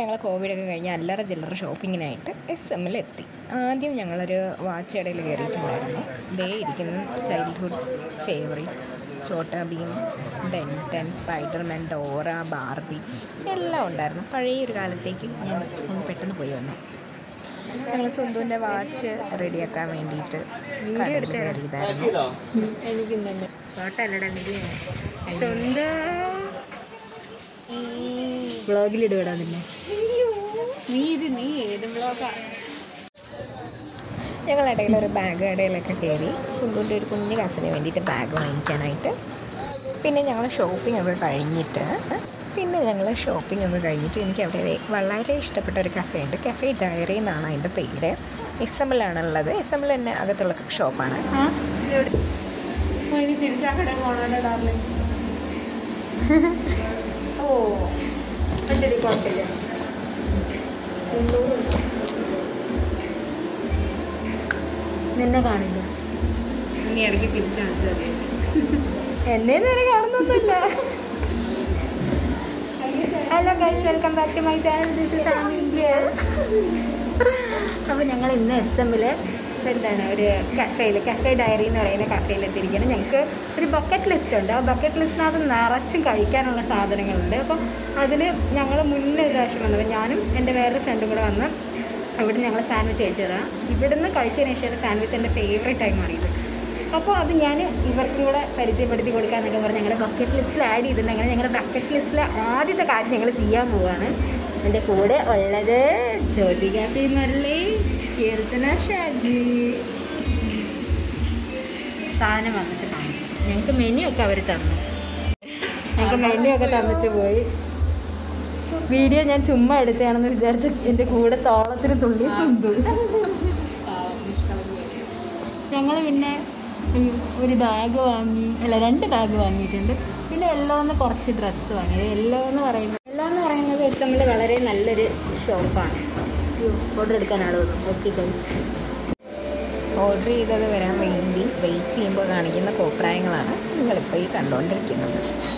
ഞങ്ങൾ കോവിഡൊക്കെ കഴിഞ്ഞ് അല്ലറ ചില്ലറ ഷോപ്പിങ്ങിനായിട്ട് എസ് എമ്മിൽ എത്തി ആദ്യം ഞങ്ങളൊരു വാച്ച് കടയിൽ കയറിയിട്ടുണ്ടായിരുന്നു ദേ ഇരിക്കുന്ന childhood favourites Chhota Bheem Ben Ten Spiderman Dora Barbie എല്ലാം ഉണ്ടായിരുന്നു പഴയ ഒരു കാലത്തേക്ക് ഞാൻ ഒന്ന് പെട്ടെന്ന് പോയി വന്നു ഞങ്ങൾ സ്വന്തത്തിൻ്റെ വാച്ച് റെഡിയാക്കാൻ വേണ്ടിയിട്ട് കടയിൽ കയറിയതായിരുന്നു എനിക്കും തന്നെ ഫോട്ടോ വ്ളോഗിലിടുകടാ നിന്നെ നീ ഇത് നീ ഏത് വ്ളോഗാ ഞങ്ങൾ ഇടയിൽ ഒരു ബാഗ് കടയിലൊക്കെ കയറി സുന്ദൂൻ്റെ ഒരു കുഞ്ഞ് കസിന് വേണ്ടിയിട്ട് ബാഗ് വാങ്ങിക്കാനായിട്ട് പിന്നെ ഞങ്ങൾ ഷോപ്പിംഗ് ഒക്കെ കഴിഞ്ഞിട്ട് പിന്നെ ഞങ്ങൾ ഷോപ്പിംഗ് ഒക്കെ കഴിഞ്ഞിട്ട് എനിക്ക് അവിടെ വേ- വളരെ ഇഷ്ടപ്പെട്ട ഒരു കഫേ ഉണ്ട് കഫേ ഡയറി എന്നാണ് അതിൻ്റെ പേര് എസ് എം എല്ലാണുള്ളത് എസ് എം എൽ തന്നെ അകത്തുള്ള ഷോപ്പാണ് ഇനി തിരിച്ചാ കട പോണോല്ലോ ഡാർലിംഗ് ഓ എന്തൊരു കുഴപ്പമില്ല നിന്നെ കാണില്ല ഇനി ഇടയ്ക്ക് തിരിച്ചു കാണിച്ചാൽ എന്നെ നേരെ കാണുന്നൊന്നുമില്ല hello guys welcome back to my channel this is അപ്പോൾ ഞങ്ങൾ ഇന്ന് എസ് എമ്മിൽ എന്താണ് ഒരു കഫേയിൽ കഫേ ഡയറി എന്ന് പറയുന്ന കഫേയിൽ എത്തിയിരിക്കുന്നത് ഞങ്ങൾക്ക് ഒരു ബക്കറ്റ് ലിസ്റ്റ് ഉണ്ട് ആ ബക്കറ്റ് ലിസ്റ്റിനകത്ത് നിറച്ചും കഴിക്കാനുള്ള സാധനങ്ങളുണ്ട് അപ്പം അതിൽ ഞങ്ങൾ മുന്നേ ഒരു പ്രാവശ്യം വന്നത് ഞാനും എൻ്റെ വേറൊരു ഫ്രണ്ടും കൂടെ വന്ന് ഇവിടെ ഞങ്ങൾ സാൻഡ്വിച്ച് കഴിച്ചതാണ് ഇവിടുന്ന് കഴിച്ചതിന് ശേഷം സാൻഡ്വിച്ച് എൻ്റെ ഫേവറേറ്റ് ആയി മാറിയത് അപ്പോൾ അത് ഞാൻ ഇവർക്കും കൂടെ പരിചയപ്പെടുത്തി കൊടുക്കാന്നൊക്കെ പറഞ്ഞ് ഞങ്ങളുടെ ബക്കറ്റ് ലിസ്റ്റിൽ ആഡ് ചെയ്തിട്ടുണ്ട് അങ്ങനെ ഞങ്ങളുടെ ബക്കറ്റ് ലിസ്റ്റിലെ ആദ്യത്തെ കാര്യം ഞങ്ങൾ ചെയ്യാൻ പോവുകയാണ് എൻ്റെ കൂടെ ഉള്ളത് ജ്യോതിക പി മുരളി കീർത്തന ഷാജി സാധനം വന്നിട്ട് കാണും ഞങ്ങൾക്ക് മെനു ഒക്കെ അവർ തന്നു ഞങ്ങൾക്ക് മെനു ഒക്കെ തന്നിട്ട് പോയി വീഡിയോ ഞാൻ ചുമ്മാ എടുത്തതാണെന്ന് വിചാരിച്ച് എൻ്റെ കൂടെ തോളത്തിന് തുള്ളി സുന്ദു ഞങ്ങൾ പിന്നെ ഉം, ഒരു ബാഗ് വാങ്ങി അല്ല രണ്ട് ബാഗ് വാങ്ങിയിട്ടുണ്ട് പിന്നെ എല്ലോന്ന് കുറച്ച് ഡ്രസ്സ് വാങ്ങി എല്ലോ എന്ന് പറയുന്നത് എല്ലോ എന്ന് പറയുന്നത് എസ് എമ്മിൽ വളരെ നല്ലൊരു ഷോപ്പാണ് ഓർഡർ എടുക്കാനാണ് ഓക്കെ ഗൈസ് ഓർഡർ ചെയ്തത് വരാൻ വേണ്ടി വെയിറ്റ് ചെയ്യുമ്പോൾ കാണിക്കുന്ന കോപ്രായങ്ങളാണ് നിങ്ങളിപ്പോൾ ഈ കണ്ടുകൊണ്ടിരിക്കുന്നത്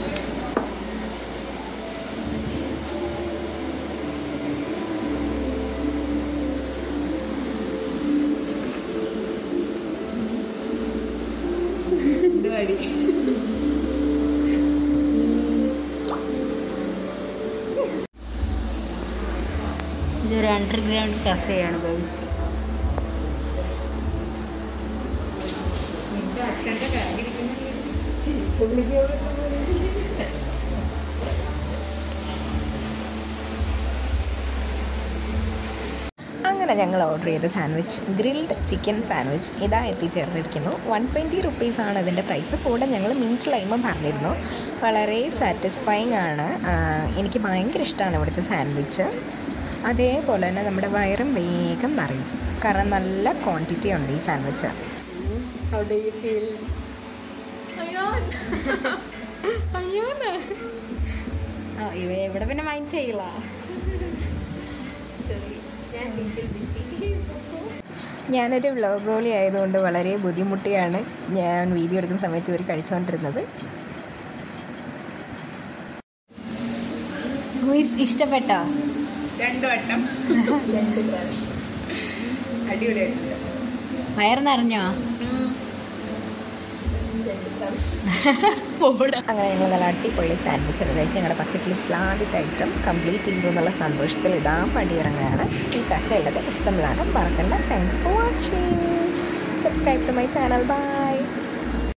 ഇതൊരു അണ്ടർഗ്രൗണ്ട് കഫേയാണ് ഗൈസ് അങ്ങനെ ഞങ്ങൾ ഓർഡർ ചെയ്ത സാൻഡ്വിച്ച് ഗ്രിൽഡ് ചിക്കൻ സാൻഡ്വിച്ച് ഇതാ എത്തിച്ചേർന്നിരിക്കുന്നു വൺ ട്വൻറ്റി റുപ്പീസാണ് ഇതിൻ്റെ പ്രൈസ് കൂടെ ഞങ്ങൾ മിൻറ്റ് ലൈമും പറഞ്ഞിരുന്നു വളരെ സാറ്റിസ്ഫൈങ് ആണ് ആ, എനിക്ക് ഭയങ്കര ഇഷ്ടമാണ് ഇവിടുത്തെ സാൻഡ്വിച്ച് അതേപോലെ തന്നെ നമ്മുടെ വയറും വേഗം നിറയും കാരണം നല്ല ക്വാണ്ടിറ്റി ഉണ്ട് ഈ sandwich how do you feel അയ്യോ അയ്യോ ആ ഇവ ഇവിടെ പിന്നെ മൈൻഡ് ചെയ്യില്ല ശരി ഞാൻ ഞാനൊരു വ്ളോഗോളി ആയതുകൊണ്ട് വളരെ ബുദ്ധിമുട്ടിയാണ് ഞാൻ വീഡിയോ എടുക്കുന്ന സമയത്ത് ഇവർ കഴിച്ചുകൊണ്ടിരുന്നത് ഗുയിസ് ഇഷ്ടപ്പെട്ടോ രണ്ടു വട്ടം അടിപൊളിയായിട്ടുണ്ട് വയറ് നിറഞ്ഞോ അങ്ങനെ ഞങ്ങൾ നല്ല അടിപൊളി സാൻഡ്വിച്ച് ഒക്കെ കഴിച്ച് ഞങ്ങളുടെ ബക്കറ്റ് ലിസ്റ്റിൽ ആദ്യത്തെ ഐറ്റം കംപ്ലീറ്റ് ചെയ്തു എന്നുള്ള സന്തോഷത്തിൽ ഇതാ പടിയിറങ്ങുകയാണ് ഈ കഫ ഉള്ളത് എസ് എമ്മിലാണ് മറക്കണ്ട thanks for watching subscribe to my channel by